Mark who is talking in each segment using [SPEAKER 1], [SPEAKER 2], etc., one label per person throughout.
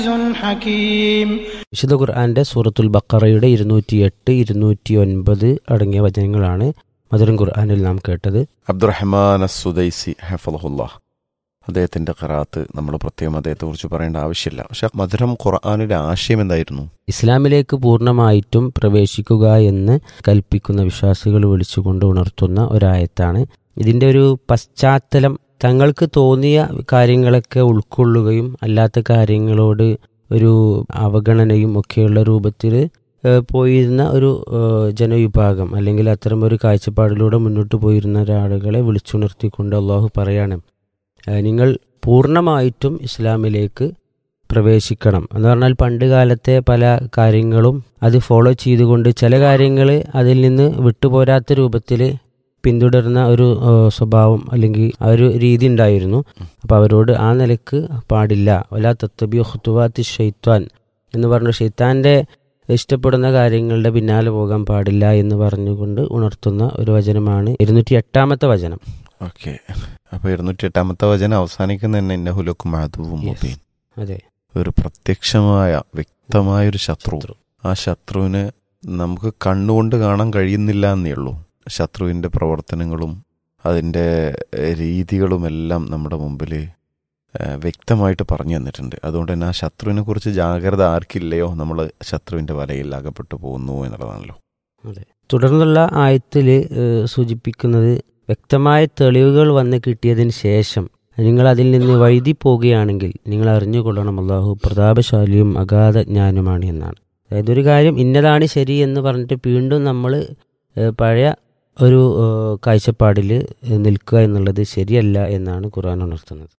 [SPEAKER 1] حكيم
[SPEAKER 2] വിശുദ്ധ ഖുർആന്റെ സൂറത്തുൽ ബക്കറയുടെ ഇരുന്നൂറ്റി എട്ട് ഇരുന്നൂറ്റി ഒൻപത് അടങ്ങിയ വചനങ്ങളാണ് മധുരം ഖുർആനിൽ നാം കേട്ടത്
[SPEAKER 3] അബ്ദുറഹ്മാൻ അസുദൈസി ഹഫലഹുല്ല അദ്ദേഹത്തിന്റെ ഖറാത്ത് നമ്മൾ പ്രത്യേകം അദ്ദേഹത്തെ കുറിച്ച് പറയേണ്ട ആവശ്യമില്ല പക്ഷെ മധുരം ഖുർആാനിന്റെ ആശയം എന്തായിരുന്നു
[SPEAKER 2] ഇസ്ലാമിലേക്ക് പൂർണ്ണമായിട്ടും പ്രവേശിക്കുക എന്ന് കൽപ്പിക്കുന്ന വിശ്വാസികൾ വിളിച്ചുകൊണ്ട് ഉണർത്തുന്ന ഒരായത്താണ് ഇതിന്റെ ഒരു പശ്ചാത്തലം തങ്ങൾക്ക് തോന്നിയ കാര്യങ്ങളൊക്കെ ഉൾക്കൊള്ളുകയും അല്ലാത്ത കാര്യങ്ങളോട് ഒരു അവഗണനയും ഒക്കെയുള്ള രൂപത്തിൽ പോയിരുന്ന ഒരു ഏഹ്, ജനവിഭാഗം അല്ലെങ്കിൽ അത്തരം ഒരു കാഴ്ചപ്പാടിലൂടെ മുന്നോട്ട് പോയിരുന്ന ഒരാളുകളെ വിളിച്ചുണർത്തിക്കൊണ്ട് അള്ളാഹു പറയാണ് ഏഹ്, നിങ്ങൾ പൂർണ്ണമായിട്ടും ഇസ്ലാമിലേക്ക് പ്രവേശിക്കണം എന്ന് പറഞ്ഞാൽ പണ്ട് കാലത്തെ പല കാര്യങ്ങളും അത് ഫോളോ ചെയ്തുകൊണ്ട് ചില കാര്യങ്ങൾ അതിൽ നിന്ന് വിട്ടുപോരാത്ത രൂപത്തിൽ പിന്തുടരുന്ന ഒരു ഏഹ്, സ്വഭാവം അല്ലെങ്കിൽ ആ ഒരു രീതി ഉണ്ടായിരുന്നു അപ്പോൾ അവരോട് ആ നിലക്ക് പാടില്ല വലാ തത്തബിയോ ഹുത്തുവാത്തി ഷെയ്ത്താൻ എന്ന് പറഞ്ഞ ഷെയ്ത്താൻ്റെ ഇഷ്ടപ്പെടുന്ന കാര്യങ്ങളുടെ പിന്നാലെ പോകാൻ പാടില്ല എന്ന് പറഞ്ഞുകൊണ്ട് ഉണർത്തുന്ന ഒരു വചനമാണ് ഇരുന്നൂറ്റി എട്ടാമത്തെ വചനം
[SPEAKER 3] ഓക്കെ അപ്പൊ ഇരുന്നൂറ്റി എട്ടാമത്തെ വചനം അവസാനിക്കുന്ന തന്നെ ഇന്നഹുലക്കും അതുവും
[SPEAKER 2] Yes.
[SPEAKER 3] മുബീൻ
[SPEAKER 2] അതെ
[SPEAKER 3] ഒരു പ്രത്യക്ഷമായ വ്യക്തമായ ഒരു ശത്രു
[SPEAKER 2] ശത്രു.
[SPEAKER 3] ആ ശത്രുവിന് നമുക്ക് കണ്ണുകൊണ്ട് കാണാൻ കഴിയുന്നില്ല എന്നേ ഉള്ളൂ ശത്രുവിന്റെ പ്രവർത്തനങ്ങളും അതിൻ്റെ ഏഹ്, രീതികളുമെല്ലാം നമ്മുടെ മുമ്പിൽ ഏഹ്, വ്യക്തമായിട്ട് പറഞ്ഞു തന്നിട്ടുണ്ട് അതുകൊണ്ട് തന്നെ ആ ശത്രുവിനെ കുറിച്ച് ജാഗ്രത ആർക്കില്ലയോ നമ്മൾ ശത്രുവിന്റെ വലയിൽ അകപ്പെട്ടു പോകുന്നു എന്നുള്ളതാണല്ലോ
[SPEAKER 2] അതെ തുടർന്നുള്ള ആയത്തിൽ സൂചിപ്പിക്കുന്നത് വ്യക്തമായ തെളിവുകൾ വന്ന് കിട്ടിയതിന് ശേഷം നിങ്ങൾ അതിൽ നിന്ന് വഴുതി പോവുകയാണെങ്കിൽ നിങ്ങൾ അറിഞ്ഞുകൊള്ളണം അള്ളാഹു പ്രതാപശാലിയും അഗാധ ജ്ഞാനുമാണ് എന്നാണ് അതായത് ഒരു കാര്യം ഇന്നതാണ് ശരി എന്ന് പറഞ്ഞിട്ട് വീണ്ടും നമ്മൾ പഴയ ഒരു കാഴ്ചപ്പാടിൽ നിൽക്കുക എന്നുള്ളത് ശരിയല്ല എന്നാണ് ഖുർആൻ ഉണർത്തുന്നത്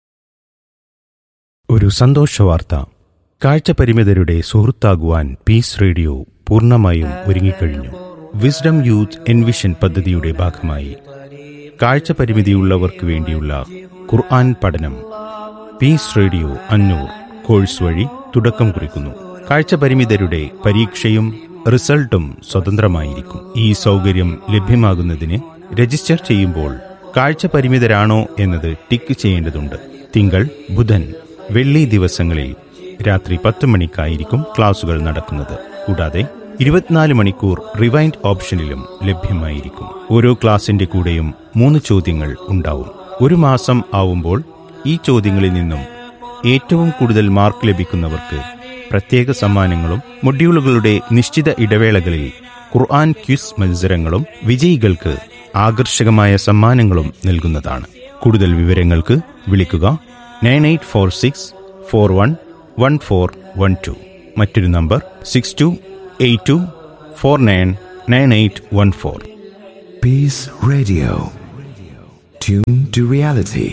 [SPEAKER 4] ഒരു സന്തോഷ വാർത്ത കാഴ്ചപരിമിതരുടെ സുഹൃത്താകുവാൻ പീസ് റേഡിയോ പൂർണ്ണമായും ഒരുങ്ങിക്കഴിഞ്ഞു വിസ്ഡം യൂത്ത് എൻവിഷൻ പദ്ധതിയുടെ ഭാഗമായി കാഴ്ചപരിമിതിയുള്ളവർക്ക് വേണ്ടിയുള്ള ഖുർആൻ പഠനം പീസ് റേഡിയോ അന്നൂർ കോഴ്സ് വഴി തുടക്കം കുറിക്കുന്നു കാഴ്ചപരിമിതരുടെ പരീക്ഷയും റിസൾട്ടും സ്വതന്ത്രമായിരിക്കും ഈ സൗകര്യം ലഭ്യമാകുന്നതിന് രജിസ്റ്റർ ചെയ്യുമ്പോൾ കാഴ്ചപരിമിതരാണോ എന്നത് ടിക്ക് ചെയ്യേണ്ടതുണ്ട് തിങ്കൾ ബുധൻ വെള്ളി ദിവസങ്ങളിൽ രാത്രി പത്ത് മണിക്കായിരിക്കും ക്ലാസുകൾ നടക്കുന്നത് കൂടാതെ ഇരുപത്തിനാല് മണിക്കൂർ റിവൈൻഡ് ഓപ്ഷനിലും ലഭ്യമായിരിക്കും ഓരോ ക്ലാസിന്റെ കൂടെയും മൂന്ന് ചോദ്യങ്ങൾ ഉണ്ടാവും ഒരു മാസം ആവുമ്പോൾ ഈ ചോദ്യങ്ങളിൽ നിന്നും ഏറ്റവും കൂടുതൽ മാർക്ക് ലഭിക്കുന്നവർക്ക് പ്രത്യേക സമ്മാനങ്ങളും മൊഡ്യൂളുകളുടെ നിശ്ചിത ഇടവേളകളിൽ ഖുർആൻ ക്വിസ് മത്സരങ്ങളും വിജയികൾക്ക് ആകർഷകമായ സമ്മാനങ്ങളും നൽകുന്നതാണ് കൂടുതൽ വിവരങ്ങൾക്ക് വിളിക്കുക nine eight four six four one one four one two മറ്റൊരു number six two eight two four nine nine eight one four
[SPEAKER 5] Peace Radio. Tune to reality.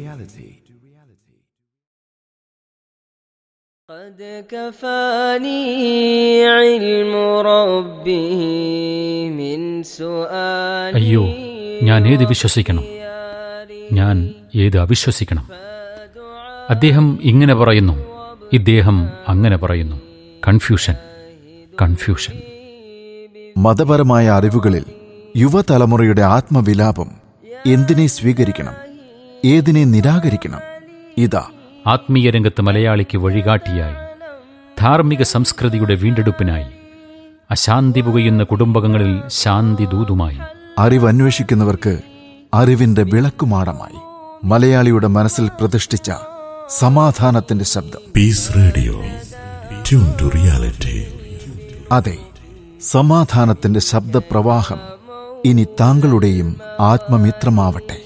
[SPEAKER 6] قد كفاني علم ربه من سؤالي
[SPEAKER 7] അയ്യോ ഞാൻ ഏത് വിശ്വസിക്കണം ഞാൻ ഏത് അവിശ്വസിക്കണം അദ്ദേഹം ഇങ്ങനെ പറയുന്നു ഇദ്ദേഹം അങ്ങനെ പറയുന്നു കൺഫ്യൂഷൻ കൺഫ്യൂഷൻ
[SPEAKER 8] മതപരമായ അറിവുകളിൽ യുവതലമുറയുടെ ആത്മവിലാപം എന്തിനെ സ്വീകരിക്കണം ഏതിനെ നിരാകരിക്കണം ഇതാ
[SPEAKER 7] ആത്മീയ രംഗത്ത് മലയാളിക്ക് വഴികാട്ടിയായി ധാർമ്മിക സംസ്കൃതിയുടെ വീണ്ടെടുപ്പിനായി അശാന്തി പുകയുന്ന കുടുംബങ്ങളിൽ ശാന്തി ദൂതുമായി
[SPEAKER 8] അറിവന്വേഷിക്കുന്നവർക്ക് അറിവിന്റെ വിളക്കുമാടമായി മലയാളിയുടെ മനസ്സിൽ പ്രതിഷ്ഠിച്ച സമാധാനത്തിന്റെ ശബ്ദം
[SPEAKER 9] Peace Radio. Tune to reality.
[SPEAKER 8] അതെ സമാധാനത്തിന്റെ ശബ്ദപ്രവാഹം ഇനി താങ്കളുടെയും ആത്മമിത്രമാവട്ടെ